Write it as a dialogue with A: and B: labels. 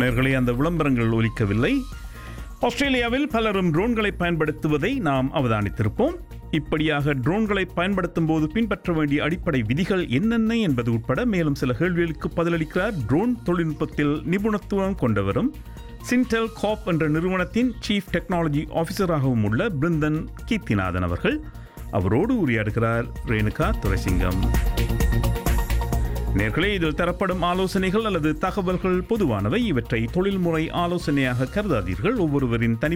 A: நேர்களே அந்த விளம்பரங்கள் ஒலிக்கவில்லை ஆஸ்திரேலியாவில் பலரும் ட்ரோன்களை பயன்படுத்துவதை நாம் அவதானித்திருப்போம் இப்படியாக ட்ரோன்களை பயன்படுத்தும் போது பின்பற்ற வேண்டிய அடிப்படை விதிகள் என்னென்ன என்பது உட்பட மேலும் சில கேள்விகளுக்கு பதிலளிக்கிறார் ட்ரோன் தொழில்நுட்பத்தில் நிபுணத்துவம் கொண்டவரும் சின்டெல் காப் என்ற நிறுவனத்தின் சீஃப் டெக்னாலஜி ஆஃபீஸராகவும் உள்ள பிருந்தன் கீர்த்திநாதன் அவர்கள் அவரோடு உரையாடுகிறார் ரேணுகா துரைசிங்கம் நேர்களே இதில் தரப்படும் ஆலோசனைகள் அல்லது தகவல்கள் பொதுவானவை இவற்றை தொழில்முறை ஆலோசனையாக கருதாதீர்கள் ஒவ்வொருவரின் தனி